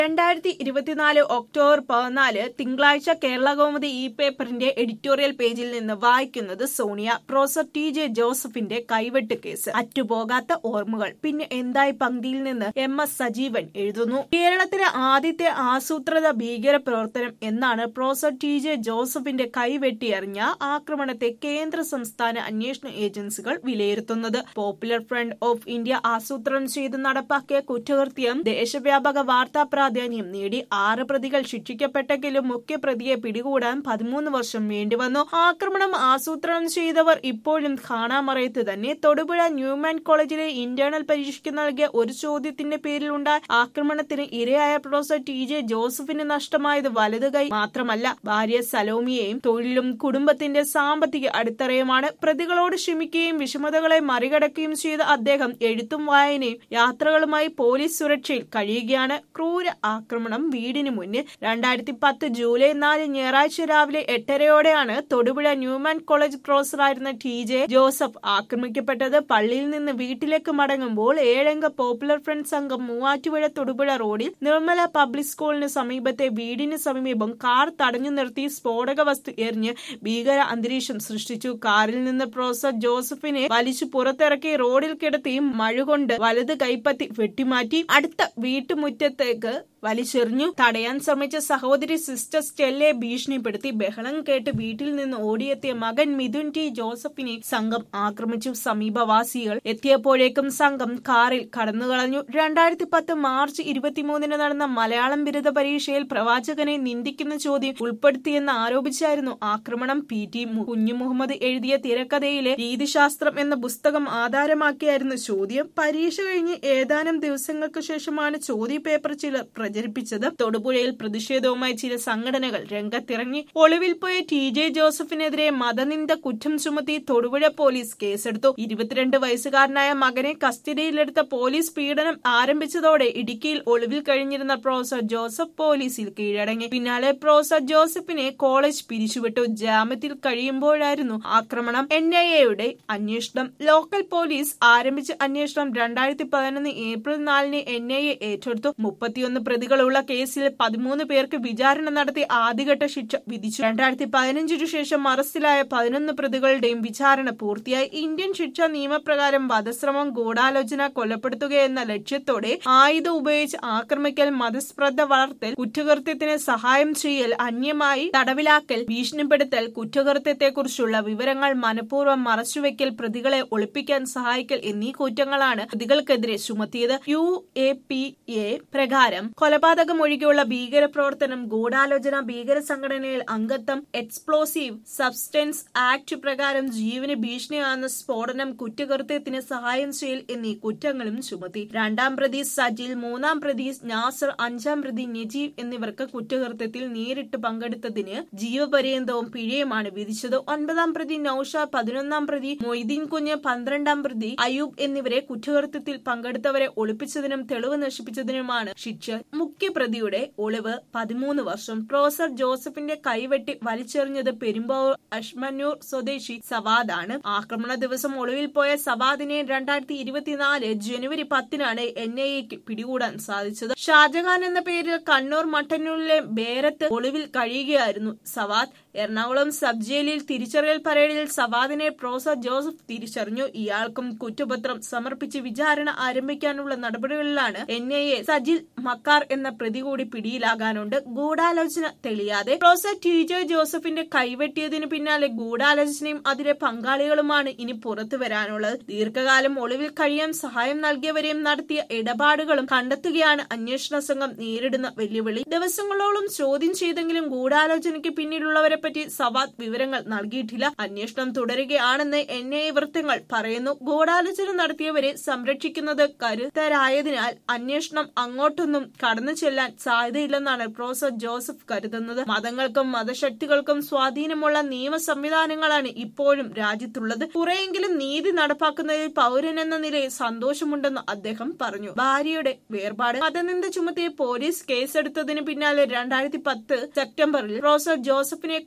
രണ്ടായിരത്തി ഇരുപത്തിനാല് ഒക്ടോബർ പതിനാല് തിങ്കളാഴ്ച കേരള കൗമുദി ഇ പേപ്പറിന്റെ എഡിറ്റോറിയൽ പേജിൽ നിന്ന് വായിക്കുന്നത് സോണിയ പ്രൊഫസർ ടി ജെ ജോസഫിന്റെ കൈവെട്ട് കേസ് അറ്റുപോകാത്ത ഓർമ്മകൾ പിന്നെ എന്തായി പങ്ക്തിയിൽ നിന്ന് എം എസ് സജീവൻ എഴുതുന്നു കേരളത്തിലെ ആദ്യത്തെ ആസൂത്രിത ഭീകര പ്രവർത്തനം എന്നാണ് പ്രൊഫസർ ടി ജെ ജോസഫിന്റെ കൈവെട്ടിയെറിഞ്ഞ ആക്രമണത്തെ കേന്ദ്ര സംസ്ഥാന അന്വേഷണ ഏജൻസികൾ വിലയിരുത്തുന്നത് പോപ്പുലർ ഫ്രണ്ട് ഓഫ് ഇന്ത്യ ആസൂത്രണം ചെയ്ത് നടപ്പാക്കിയ കുറ്റകൃത്യം ദേശവ്യാപക വാർത്താ പ്രാധാന്യം നേടി ആറ് പ്രതികൾ ശിക്ഷിക്കപ്പെട്ടെങ്കിലും മുഖ്യപ്രതിയെ പിടികൂടാൻ പതിമൂന്ന് വർഷം വേണ്ടിവന്നു ആക്രമണം ആസൂത്രണം ചെയ്തവർ ഇപ്പോഴും കാണാമറയത്ത് തന്നെ തൊടുപുഴ ന്യൂമാൻ കോളേജിലെ ഇന്റേണൽ പരീക്ഷയ്ക്ക് നൽകിയ ഒരു ചോദ്യത്തിന്റെ പേരിലുണ്ടായ ആക്രമണത്തിന് ഇരയായ പ്രൊഫസർ ടി ജെ ജോസഫിന് നഷ്ടമായത് വലത് കൈ മാത്രമല്ല ഭാര്യ സലോമിയെയും തൊഴിലും കുടുംബത്തിന്റെ സാമ്പത്തിക അടിത്തറയുമാണ് പ്രതികളോട് ക്ഷമിക്കുകയും വിഷമതകളെ മറികടക്കുകയും ചെയ്ത അദ്ദേഹം എഴുത്തും വായനയും യാത്രകളുമായി പോലീസ് സുരക്ഷയിൽ കഴിയുകയാണ് ക്രൂര ആക്രമണം വീടിന് മുന്നിൽ രണ്ടായിരത്തി പത്ത് ജൂലൈ നാല് ഞായറാഴ്ച രാവിലെ എട്ടരയോടെയാണ് തൊടുപുഴ ന്യൂമാൻ കോളേജ് പ്രൊഫസറായിരുന്ന ടി ജെ ജോസഫ് ആക്രമിക്കപ്പെട്ടത് പള്ളിയിൽ നിന്ന് വീട്ടിലേക്ക് മടങ്ങുമ്പോൾ ഏഴംഗ പോപ്പുലർ ഫ്രണ്ട് സംഘം മൂവാറ്റുപുഴ തൊടുപുഴ റോഡിൽ നിർമ്മല പബ്ലിക് സ്കൂളിന് സമീപത്തെ വീടിന് സമീപം കാർ തടഞ്ഞു നിർത്തി സ്ഫോടക വസ്തു എറിഞ്ഞ് ഭീകര അന്തരീക്ഷം സൃഷ്ടിച്ചു കാറിൽ നിന്ന് പ്രൊഫസർ ജോസഫിനെ വലിച്ചു പുറത്തിറക്കി റോഡിൽ കിടത്തി മഴുകൊണ്ട് വലത് കൈപ്പത്തി വെട്ടിമാറ്റി അടുത്ത വീട്ടുമുറ്റത്തേക്ക് വലിച്ചെറിഞ്ഞു തടയാൻ ശ്രമിച്ച സഹോദരി സിസ്റ്റർ സ്റ്റെല്ലെ ഭീഷണിപ്പെടുത്തി ബഹളം കേട്ട് വീട്ടിൽ നിന്ന് ഓടിയെത്തിയ മകൻ മിഥുൻ ടി ജോസഫിനെ സംഘം ആക്രമിച്ചു സമീപവാസികൾ എത്തിയപ്പോഴേക്കും സംഘം കാറിൽ കടന്നുകളഞ്ഞു രണ്ടായിരത്തി പത്ത് മാർച്ച് ഇരുപത്തിമൂന്നിന് നടന്ന മലയാളം ബിരുദ പരീക്ഷയിൽ പ്രവാചകനെ നിന്ദിക്കുന്ന ചോദ്യം ഉൾപ്പെടുത്തിയെന്ന് ആരോപിച്ചായിരുന്നു ആക്രമണം പി ടി കുഞ്ഞു മുഹമ്മദ് എഴുതിയ തിരക്കഥയിലെ രീതിശാസ്ത്രം എന്ന പുസ്തകം ആധാരമാക്കിയായിരുന്നു ചോദ്യം പരീക്ഷ കഴിഞ്ഞ് ഏതാനും ദിവസങ്ങൾക്ക് ശേഷമാണ് ചോദ്യപേപ്പർ ചിലർ പ്രചരിപ്പിച്ചത് തൊടുപുഴയിൽ പ്രതിഷേധവുമായി ചില സംഘടനകൾ രംഗത്തിറങ്ങി ഒളിവിൽ പോയ ടി ജെ ജോസഫിനെതിരെ മതനിന്ദ കുറ്റം ചുമത്തി തൊടുപുഴ പോലീസ് കേസെടുത്തു ഇരുപത്തിരണ്ട് വയസ്സുകാരനായ മകനെ കസ്റ്റഡിയിലെടുത്ത പോലീസ് പീഡനം ആരംഭിച്ചതോടെ ഇടുക്കിയിൽ ഒളിവിൽ കഴിഞ്ഞിരുന്ന പ്രൊഫസർ ജോസഫ് പോലീസിൽ കീഴടങ്ങി പിന്നാലെ പ്രൊഫസർ ജോസഫിനെ കോളേജ് പിരിച്ചുവിട്ടു ജാമ്യത്തിൽ കഴിയുമ്പോഴായിരുന്നു ആക്രമണം എൻ ഐ എയുടെ അന്വേഷണം ലോക്കൽ പോലീസ് ആരംഭിച്ച അന്വേഷണം രണ്ടായിരത്തി പതിനൊന്ന് ഏപ്രിൽ നാലിന് എൻ ഐ എ ഏറ്റെടുത്തു മുപ്പത്തിയൊന്ന് പ്രതികളുള്ള കേസിൽ പതിമൂന്ന് പേർക്ക് വിചാരണ നടത്തി ആദ്യഘട്ട ശിക്ഷ വിധിച്ചു രണ്ടായിരത്തി പതിനഞ്ചിനു ശേഷം അറസ്റ്റിലായ പതിനൊന്ന് പ്രതികളുടെയും വിചാരണ പൂർത്തിയായി ഇന്ത്യൻ ശിക്ഷാ നിയമപ്രകാരം വധശ്രമം ഗൂഢാലോചന കൊലപ്പെടുത്തുക എന്ന ലക്ഷ്യത്തോടെ ആയുധം ഉപയോഗിച്ച് ആക്രമിക്കൽ മതസ്പർദ്ധ വളർത്തൽ കുറ്റകൃത്യത്തിന് സഹായം ചെയ്യൽ അന്യമായി തടവിലാക്കൽ ഭീഷണിപ്പെടുത്തൽ കുറ്റകൃത്യത്തെക്കുറിച്ചുള്ള വിവരങ്ങൾ മനഃപൂർവ്വം മറച്ചുവെക്കൽ പ്രതികളെ ഒളിപ്പിക്കാൻ സഹായിക്കൽ എന്നീ കുറ്റങ്ങളാണ് പ്രതികൾക്കെതിരെ ചുമത്തിയത് യു എ പി എ പ്രകാരം കൊലപാതകം ഒഴികെയുള്ള ഭീകര പ്രവർത്തനം ഗൂഢാലോചന ഭീകര സംഘടനയിൽ അംഗത്വം എക്സ്പ്ലോസീവ് സബ്സ്റ്റൻസ് ആക്ട് പ്രകാരം ജീവന് ഭീഷണിയാകുന്ന സ്ഫോടനം കുറ്റകൃത്യത്തിന് സഹായം ചെയ്യൽ എന്നീ കുറ്റങ്ങളും ചുമത്തി രണ്ടാം പ്രതി സജിൽ മൂന്നാം പ്രതി നാസർ അഞ്ചാം പ്രതി നജീബ് എന്നിവർക്ക് കുറ്റകൃത്യത്തിൽ നേരിട്ട് പങ്കെടുത്തതിന് ജീവപര്യന്തവും പിഴയുമാണ് വിധിച്ചത് ഒൻപതാം പ്രതി നൌഷ പതിനൊന്നാം പ്രതി മൊയ്തീൻ കുഞ്ഞ് പന്ത്രണ്ടാം പ്രതി അയൂബ് എന്നിവരെ കുറ്റകൃത്യത്തിൽ പങ്കെടുത്തവരെ ഒളിപ്പിച്ചതിനും തെളിവ് നശിപ്പിച്ചതിനുമാണ് ശിക്ഷ മുഖ്യപ്രതിയുടെ ഒളിവ് പതിമൂന്ന് വർഷം പ്രൊഫസർ ജോസഫിന്റെ കൈവെട്ടി വലിച്ചെറിഞ്ഞത് പെരുമ്പാവൂർ അഷ്മന്നൂർ സ്വദേശി സവാദാണ് ആക്രമണ ദിവസം ഒളിവിൽ പോയ സവാദിനെ രണ്ടായിരത്തി ഇരുപത്തിനാല് ജനുവരി പത്തിനാണ് എൻ ഐ എക്ക് പിടികൂടാൻ സാധിച്ചത് ഷാജഹാൻ എന്ന പേരിൽ കണ്ണൂർ മട്ടന്നൂരിലെ ബേരത്ത് ഒളിവിൽ കഴിയുകയായിരുന്നു സവാദ് എറണാകുളം സബ് ജയിലിൽ തിരിച്ചറിയൽ പരേഡിൽ സവാദിനെ പ്രൊഫസർ ജോസഫ് തിരിച്ചറിഞ്ഞു ഇയാൾക്കും കുറ്റപത്രം സമർപ്പിച്ച് വിചാരണ ആരംഭിക്കാനുള്ള നടപടികളിലാണ് N I A Sajil Makkar എന്ന പ്രതി കൂടി പിടിയിലാകാനുണ്ട് ഗൂഢാലോചന തെളിയാതെ പ്രൊഫസർ ടി ജെ ജോസഫിന്റെ കൈവെട്ടിയതിനു പിന്നാലെ ഗൂഢാലോചനയും അതിലെ പങ്കാളികളുമാണ് ഇനി പുറത്തു വരാനുള്ളത് ദീർഘകാലം ഒളിവിൽ കഴിയാൻ സഹായം നൽകിയവരെയും നടത്തിയ ഇടപാടുകളും കണ്ടെത്തുകയാണ് അന്വേഷണ സംഘം നേരിടുന്ന വെല്ലുവിളി ദിവസങ്ങളോളം ചോദ്യം ചെയ്തെങ്കിലും ഗൂഢാലോചനയ്ക്ക് പിന്നിലുള്ളവരെ പറ്റി സവാദ് വിവരങ്ങൾ നൽകിയിട്ടില്ല അന്വേഷണം തുടരുകയാണെന്ന് എൻ ഐ വൃത്തങ്ങൾ പറയുന്നു ഗൂഢാലോചന നടത്തിയവരെ സംരക്ഷിക്കുന്നത് കരുത്തരായതിനാൽ അന്വേഷണം അങ്ങോട്ടൊന്നും കടന്നു ചെല്ലാൻ സാധ്യതയില്ലെന്നാണ് പ്രൊഫസർ ജോസഫ് കരുതുന്നത് മതങ്ങൾക്കും മതശക്തികൾക്കും സ്വാധീനമുള്ള നിയമ സംവിധാനങ്ങളാണ് ഇപ്പോഴും രാജ്യത്തുള്ളത് കുറെയെങ്കിലും നീതി നടപ്പാക്കുന്നതിൽ പൗരൻ എന്ന നിലയിൽ സന്തോഷമുണ്ടെന്ന് അദ്ദേഹം പറഞ്ഞു ഭാര്യയുടെ വേർപാട് മതനിന്ദ ചുമത്തിയ പോലീസ് കേസെടുത്തതിന് പിന്നാലെ രണ്ടായിരത്തി പത്ത് സെപ്റ്റംബറിൽ പ്രൊഫസർ ജോസഫിനെ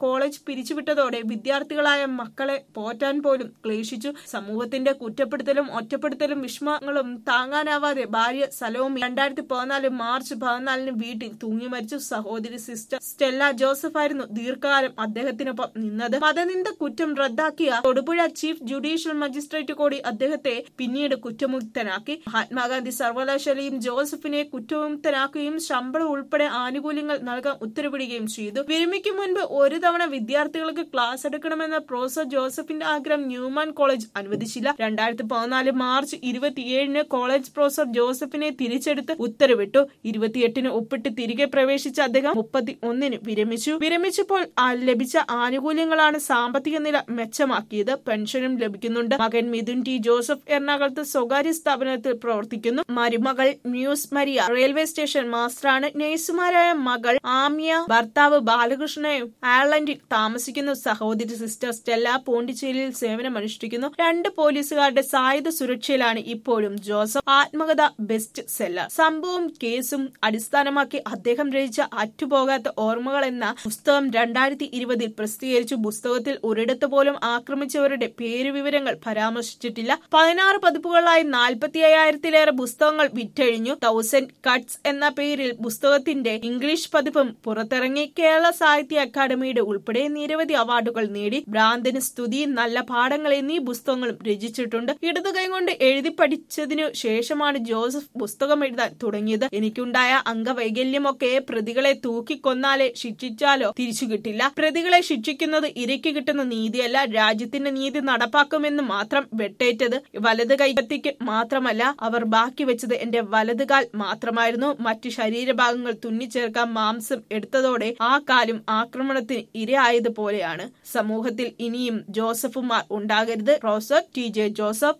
കോളേജ് പിരിച്ചുവിട്ടതോടെ വിദ്യാർത്ഥികളായ മക്കളെ പോറ്റാൻ പോലും ക്ലേശിച്ചു സമൂഹത്തിന്റെ കുറ്റപ്പെടുത്തലും ഒറ്റപ്പെടുത്തലും വിഷമങ്ങളും താങ്ങാനാവാതെ ഭാര്യ സലോമി രണ്ടായിരത്തി പതിനാല് മാർച്ച് പതിനാലിന് വീട്ടിൽ തൂങ്ങി മരിച്ചു സഹോദരി സിസ്റ്റർ സ്റ്റെല്ല ജോസഫ് ആയിരുന്നു ദീർഘകാലം അദ്ദേഹത്തിനൊപ്പം നിന്നത് മതനിന്ദ കുറ്റം റദ്ദാക്കിയ തൊടുപുഴ ചീഫ് ജുഡീഷ്യൽ മജിസ്ട്രേറ്റ് കൂടി അദ്ദേഹത്തെ പിന്നീട് കുറ്റമുക്തനാക്കി മഹാത്മാഗാന്ധി സർവകലാശാലയും ജോസഫിനെ കുറ്റമുക്തനാക്കുകയും ശമ്പളം ഉൾപ്പെടെ ആനുകൂല്യങ്ങൾ നൽകാൻ ഉത്തരവിടുകയും ചെയ്തു വിരമിക്കും മുൻപ് ഒരു തവണ വിദ്യാർത്ഥികൾക്ക് ക്ലാസ് എടുക്കണമെന്ന പ്രൊഫസർ ജോസഫിന്റെ ആഗ്രഹം ന്യൂമാൻ കോളേജ് അനുവദിച്ചില്ല രണ്ടായിരത്തി പതിനാല് മാർച്ച് ഇരുപത്തിയേഴിന് കോളേജ് പ്രൊഫസർ ജോസഫിനെ തിരിച്ചെടുത്ത് ഉത്തരവിട്ടു ഇരുപത്തിയെട്ടിന് ഒപ്പിട്ട് തിരികെ പ്രവേശിച്ച അദ്ദേഹം മുപ്പത്തി ഒന്നിന് വിരമിച്ചു വിരമിച്ചപ്പോൾ ആ ലഭിച്ച ആനുകൂല്യങ്ങളാണ് സാമ്പത്തിക നില മെച്ചമാക്കിയത് പെൻഷനും ലഭിക്കുന്നുണ്ട് മകൻ മിഥുൻ ടി ജോസഫ് എറണാകുളത്ത് സ്വകാര്യ സ്ഥാപനത്തിൽ പ്രവർത്തിക്കുന്നു മരുമകൾ മ്യൂസ് മരിയ റെയിൽവേ സ്റ്റേഷൻ മാസ്റ്ററാണ് നഴ്സുമാരായ മകൾ ആമിയ ഭർത്താവ് ബാലകൃഷ്ണയും അയർലൻഡിൽ താമസിക്കുന്നു സഹോദരി സിസ്റ്റർ സ്റ്റെല്ല പോണ്ടിച്ചേരിയിൽ സേവനമനുഷ്ഠിക്കുന്നു രണ്ട് പോലീസുകാരുടെ സായുധ സുരക്ഷയിലാണ് ഇപ്പോഴും ജോസഫ് ആത്മകഥ ബെസ്റ്റ് സെല്ലർ സംഭവം കേസും അടിസ്ഥാനമാക്കി അദ്ദേഹം രചിച്ച അറ്റുപോകാത്ത ഓർമ്മകൾ എന്ന പുസ്തകം രണ്ടായിരത്തി ഇരുപതിൽ പ്രസിദ്ധീകരിച്ചു പുസ്തകത്തിൽ ഒരിടത്ത് പോലും ആക്രമിച്ചവരുടെ പേരുവിവരങ്ങൾ പരാമർശിച്ചിട്ടില്ല പതിനാറ് പതിപ്പുകളായി നാൽപ്പത്തി അയ്യായിരത്തിലേറെ പുസ്തകങ്ങൾ വിറ്റഴിഞ്ഞു തൗസൻഡ് കട്ട്സ് എന്ന പേരിൽ പുസ്തകത്തിന്റെ ഇംഗ്ലീഷ് പതിപ്പും പുറത്തിറങ്ങി കേരള സാഹിത്യ അക്കാദമിയുടെ ഉൾപ്പെടെ നിരവധി അവാർഡുകൾ നേടി ഭ്രാന്തന് സ്തുതി നല്ല പാഠങ്ങൾ എന്നീ പുസ്തകങ്ങളും രചിച്ചിട്ടുണ്ട് ഇടതു കൈകൊണ്ട് എഴുതി പഠിച്ചതിനു ശേഷമാണ് ജോസഫ് പുസ്തകം എഴുതാൻ തുടങ്ങിയത് എനിക്കുണ്ടായ അംഗവൈകല്യമൊക്കെ പ്രതികളെ തൂക്കിക്കൊന്നാലേ ശിക്ഷിച്ചാലോ തിരിച്ചു കിട്ടില്ല പ്രതികളെ ശിക്ഷിക്കുന്നത് ഇരയ്ക്ക് കിട്ടുന്ന നീതിയല്ല രാജ്യത്തിന്റെ നീതി നടപ്പാക്കുമെന്ന് മാത്രം വെട്ടേറ്റത് വലത് കൈകത്തിക്ക് മാത്രമല്ല അവർ ബാക്കി വെച്ചത് എന്റെ വലതുകാൽ മാത്രമായിരുന്നു മറ്റു ശരീരഭാഗങ്ങൾ തുന്നിച്ചേർക്കാൻ മാംസം എടുത്തതോടെ ആ കാലും ആക്രമണത്തിന് ഇരയായതുപോലെയാണ് സമൂഹത്തിൽ ഇനിയും ജോസഫുമാർ ഉണ്ടാകരുത് പ്രൊഫസർ ടി ജെ ജോസഫ്